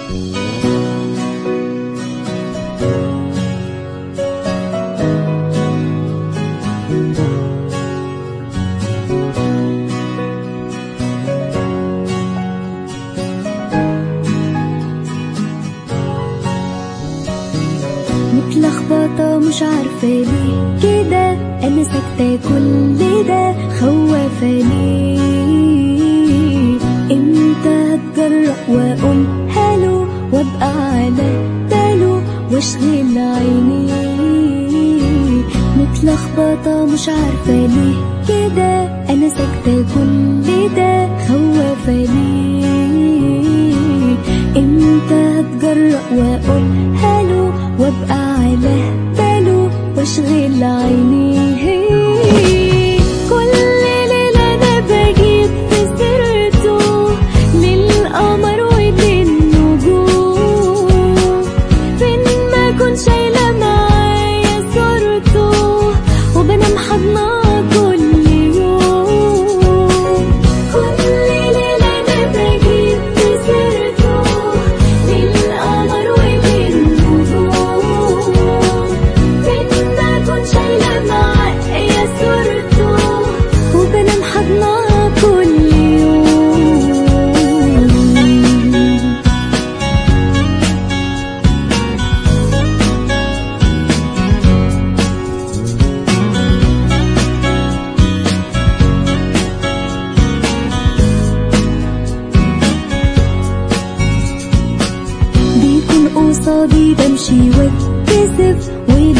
متلخبطة مش عارفة ليه كده أنا ساكتة كل ده خوافة ليه إمتى هتجرأ وأقول هالو وأبقى على باله وأشغل عيني متلخبطة مش عارفة ليه كده أنا ساكتة كل ده خوافة ليه إمتى هتجرأ وأقول هالو وأبقى على باله وأشغل عيني كل ليلة أنا بجيب في سيرته للقمر وللنجوم فين ما كنت شايلة معايا صورته وبنام حضناه كل يوم كل ليلة أنا بجيب في سيرته للقمر وللنجوم فين ما كنت شايلة معايا صورته وبنام حضناه كل يوم بيكون قصادي بمشي واتكسف ولا